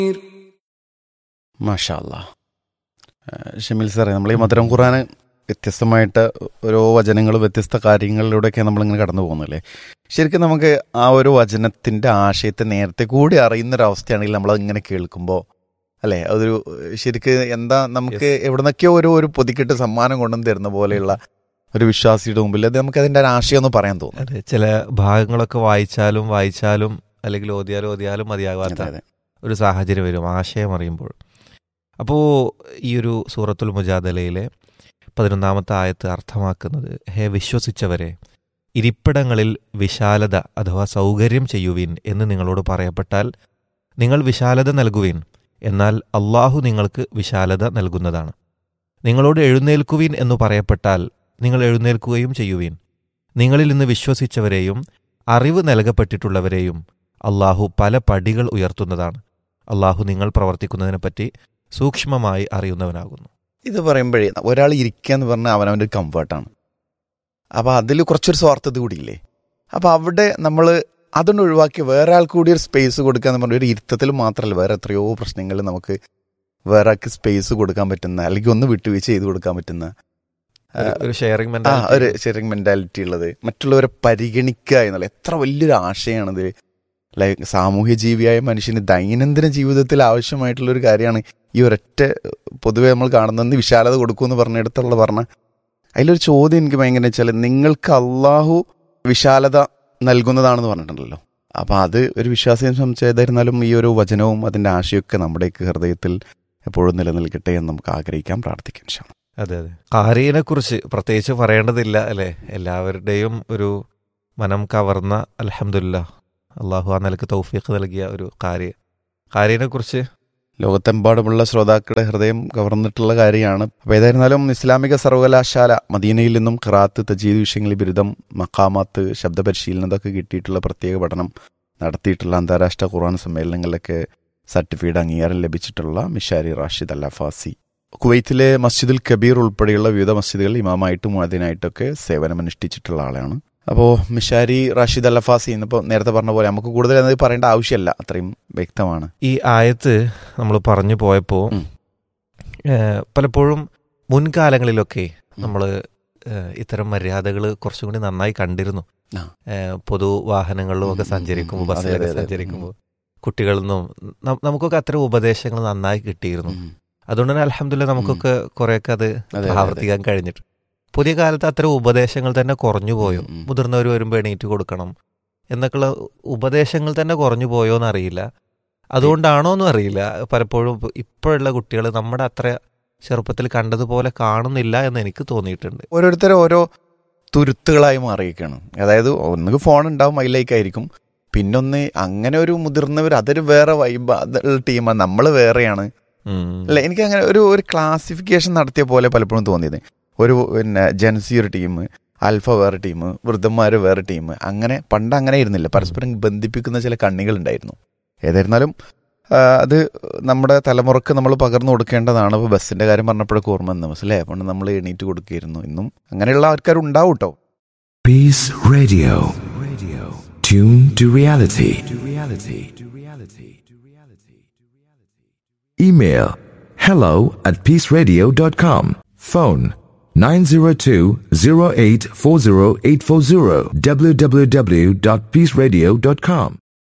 മാഷാ അല്ലാ ഏഹ് ഷമീൽ സാറേ നമ്മൾ ഈ മധുരം ഖുറാന് വ്യത്യസ്തമായിട്ട് ഓരോ വചനങ്ങൾ വ്യത്യസ്ത കാര്യങ്ങളിലൂടെയൊക്കെ നമ്മളിങ്ങനെ കടന്നു പോകുന്നില്ലേ ശരിക്കും നമുക്ക് ആ ഒരു വചനത്തിന്റെ ആശയത്തെ നേരത്തെ കൂടി അറിയുന്നൊരവസ്ഥയാണെങ്കിൽ നമ്മൾ ഇങ്ങനെ കേൾക്കുമ്പോൾ അല്ലേ അതൊരു ശരിക്ക് എന്താ നമുക്ക് എവിടുന്നൊക്കെയോ ഒരു ഒരു പൊതിക്കിട്ട് സമ്മാനം കൊണ്ടുവന്ന് തരുന്ന പോലെയുള്ള ഒരു വിശ്വാസിയുടെ മുമ്പിൽ അത് നമുക്ക് അതിന്റെ ഒരു ആശയം ഒന്ന് പറയാൻ തോന്നും അതെ ചില ഭാഗങ്ങളൊക്കെ വായിച്ചാലും വായിച്ചാലും അല്ലെങ്കിൽ ഓതിയാലും ഓതിയാലും മതിയാകാത്ത അതെ ഒരു സാഹചര്യം വരും ആശയം അറിയുമ്പോൾ അപ്പോൾ ഈ ഒരു സൂറത്തുൽ മുജാദലയിലെ പതിനൊന്നാമത്തെ ആയത്ത് അർത്ഥമാക്കുന്നത് ഹേ വിശ്വസിച്ചവരെ ഇരിപ്പിടങ്ങളിൽ വിശാലത അഥവാ സൗകര്യം ചെയ്യുവിൻ എന്ന് നിങ്ങളോട് പറയപ്പെട്ടാൽ നിങ്ങൾ വിശാലത നൽകുവിൻ എന്നാൽ അള്ളാഹു നിങ്ങൾക്ക് വിശാലത നൽകുന്നതാണ് നിങ്ങളോട് എഴുന്നേൽക്കുവിൻ എന്ന് പറയപ്പെട്ടാൽ നിങ്ങൾ എഴുന്നേൽക്കുകയും ചെയ്യുവിൻ നിങ്ങളിൽ നിന്ന് വിശ്വസിച്ചവരെയും അറിവ് നൽകപ്പെട്ടിട്ടുള്ളവരെയും അള്ളാഹു പല പടികൾ ഉയർത്തുന്നതാണ് അള്ളാഹു നിങ്ങൾ പ്രവർത്തിക്കുന്നതിനെപ്പറ്റി സൂക്ഷ്മമായി അറിയുന്നവനാകുന്നു ഇത് പറയുമ്പോഴേ ഒരാൾ ഇരിക്കുക എന്ന് പറഞ്ഞാൽ അവനവൻ്റെ ഒരു കംഫർട്ടാണ് അപ്പോൾ അതിൽ കുറച്ചൊരു സ്വാർത്ഥത കൂടിയില്ലേ അപ്പോൾ അവിടെ നമ്മൾ അതുകൊണ്ട് ഒഴിവാക്കി വേറെ ആൾക്ക് കൂടി ഒരു സ്പേസ് കൊടുക്കുക എന്ന് പറഞ്ഞാൽ ഒരു ഇരുത്തത്തിൽ മാത്രമല്ല വേറെ എത്രയോ പ്രശ്നങ്ങൾ നമുക്ക് വേറെ ആൾക്ക് സ്പേസ് കൊടുക്കാൻ പറ്റുന്ന അല്ലെങ്കിൽ ഒന്ന് വിട്ടുവീഴ്ച ചെയ്ത് കൊടുക്കാൻ പറ്റുന്ന ഒരു- ഒരു ഷെയറിംഗ് ആ ഒരു ഷെയറിംഗ് മെന്റാലിറ്റി ഉള്ളത് മറ്റുള്ളവരെ പരിഗണിക്കുക എന്നുള്ള എത്ര വലിയൊരു ആശയമാണിത് ലൈക്ക് സാമൂഹ്യ ജീവിയായ മനുഷ്യന് ദൈനംദിന ജീവിതത്തിൽ ആവശ്യമായിട്ടുള്ള ഒരു കാര്യമാണ് ഈ ഒരൊറ്റ പൊതുവെ നമ്മൾ കാണുന്നത് വിശാലത കൊടുക്കുമെന്ന് പറഞ്ഞിടത്തുള്ള പറഞ്ഞ അതിലൊരു ചോദ്യം എനിക്ക് ഭയങ്കര വെച്ചാൽ നിങ്ങൾക്ക് അള്ളാഹു വിശാലത നൽകുന്നതാണെന്ന് പറഞ്ഞിട്ടുണ്ടല്ലോ അപ്പം അത് ഒരു വിശ്വാസിയെ സംബന്ധിച്ച് ഏതായിരുന്നാലും ഈ ഒരു വചനവും അതിൻ്റെ ആശയമൊക്കെ നമ്മുടെയൊക്കെ ഹൃദയത്തിൽ എപ്പോഴും നിലനിൽക്കട്ടെ എന്ന് നമുക്ക് ആഗ്രഹിക്കാം പ്രാർത്ഥിക്കാം ഇൻഷാ അല്ലാ. അതെ അതെ കാരീനെ കുറിച്ച് പ്രത്യേകിച്ച് പറയേണ്ടതില്ല അല്ലെ എല്ലാവരുടെയും ഒരു മനം കവർന്ന അലഹമില്ല അള്ളാഹു ആ നിലക്ക് തൗഫീഖ് നൽകിയ ഒരു കാര്യ കാരീനെ കുറിച്ച് ലോകത്തെമ്പാടുമുള്ള ശ്രോതാക്കളുടെ ഹൃദയം കവർന്നിട്ടുള്ള കാര്യമാണ് അപ്പോൾ ഏതായിരുന്നാലും ഇസ്ലാമിക സർവകലാശാല മദീനയിൽ നിന്നും ഖറാത്ത് തജീദ് വിഷയങ്ങളിൽ ബിരുദം മക്കാമാത്ത് ശബ്ദപരിശീലനം ഇതൊക്കെ കിട്ടിയിട്ടുള്ള പ്രത്യേക പഠനം നടത്തിയിട്ടുള്ള അന്താരാഷ്ട്ര ഖുർആൻ സമ്മേളനങ്ങളിലൊക്കെ സർട്ടിഫിക്കറ്റ് അംഗീകാരം ലഭിച്ചിട്ടുള്ള മിഷാരി റാഷിദ് അല്ലാഫാസി കുവൈത്തിലെ മസ്ജിദുൽ കബീർ ഉൾപ്പെടെയുള്ള വിവിധ മസ്ജിദുകൾ ഇമാമായിട്ടും മുഅദിനായിട്ടൊക്കെ സേവനമനുഷ്ഠിച്ചിട്ടുള്ള ആളാണ് അപ്പോൾ മിഷാരി റാഷിദ് അല്ലഫാസി എന്നിപ്പോൾ നേരത്തെ പറഞ്ഞ പോലെ നമുക്ക് കൂടുതൽ അത് പറയേണ്ട ആവശ്യമല്ല അത്രയും വ്യക്തമാണ് ഈ ആയത്ത് നമ്മൾ പറഞ്ഞു പോയപ്പോൾ ഉം. പലപ്പോഴും മുൻകാലങ്ങളിലൊക്കെ നമ്മൾ ഇത്തരം മര്യാദകൾ കുറച്ചും കൂടി നന്നായി കണ്ടിരുന്നു ആ. ഏഹ്, പൊതുവാഹനങ്ങളിലും ഒക്കെ ഉം, ഉം, സഞ്ചരിക്കുമ്പോൾ ഉം. അതെ, ബസ്സിലൊക്കെ അതെ, അതെ. സഞ്ചരിക്കുമ്പോൾ കുട്ടികളിൽ നിന്നും ന- നമുക്കൊക്കെ അത്തരം ഉപദേശങ്ങൾ നന്നായി കിട്ടിയിരുന്നു ഉം. അതുകൊണ്ട് തന്നെ അലഹമില്ല നമുക്കൊക്കെ കുറെയൊക്കെ അത് അതെ, അതെ. ആവർത്തിക്കാൻ കഴിഞ്ഞിട്ട് പുതിയ കാലത്ത് അത്തരം ഉപദേശങ്ങൾ തന്നെ കുറഞ്ഞു പോയോ ഉം, ഉം. മുതിർന്നവർ വരുമ്പോൾ എണീറ്റ് കൊടുക്കണം എന്നൊക്കെയുള്ള ഉപദേശങ്ങൾ തന്നെ കുറഞ്ഞു പോയോ എന്നറിയില്ല അതുകൊണ്ടാണോ എന്നും അറിയില്ല പലപ്പോഴും ഇപ്പ- ഇപ്പോഴുള്ള കുട്ടികൾ നമ്മുടെ അത്ര ചെറുപ്പത്തിൽ കണ്ടതുപോലെ കാണുന്നില്ല എന്ന് എനിക്ക് തോന്നിയിട്ടുണ്ട് ഓരോരുത്തരും ഓരോ തുരുത്തുകളായി മാറിയിരിക്കുകയാണ് അതായത് ഒന്നുകിൽ ഫോൺ ഉണ്ടാവും അതിലേക്കായിരിക്കും പിന്നൊന്ന് അങ്ങനെ ഒരു മുതിർന്നവർ അതൊരു വേറെ വൈബ് അതുള്ള ടീമാണ് നമ്മൾ വേറെയാണ് ഉം. അല്ല എനിക്ക് അങ്ങനെ ഒരു ഒരു ക്ലാസിഫിക്കേഷൻ നടത്തിയ പോലെ പലപ്പോഴും തോന്നിയത് ഒരു പിന്നെ ജെൻസി ഒരു ടീം ആൽഫ വേറെ ടീം വൃദ്ധന്മാർ വേറെ ടീം അങ്ങനെ പണ്ട് അങ്ങനെ ആയിരുന്നില്ല പരസ്പരം ബന്ധിപ്പിക്കുന്ന ചില കണ്ണികൾ ഉണ്ടായിരുന്നു ഏതായിരുന്നാലും ആ, അത് നമ്മുടെ തലമുറക്ക് നമ്മൾ പകർന്നു കൊടുക്കേണ്ടതാണ് ഇപ്പോൾ ബസ്സിന്റെ കാര്യം പറഞ്ഞപ്പോഴൊക്കെ ഓർമ്മ വന്നു മനസ്സിലേ പണ്ട് നമ്മൾ എണീറ്റ് കൊടുക്കുകയായിരുന്നു ഇന്നും അങ്ങനെയുള്ള ആൾക്കാരുണ്ടാവും കേട്ടോ Peace Radio. Radio. Tune to reality. To reality. To reality. To reality. Email hello at peaceradio.com. Phone 902-0840840 www.peaceradio.com.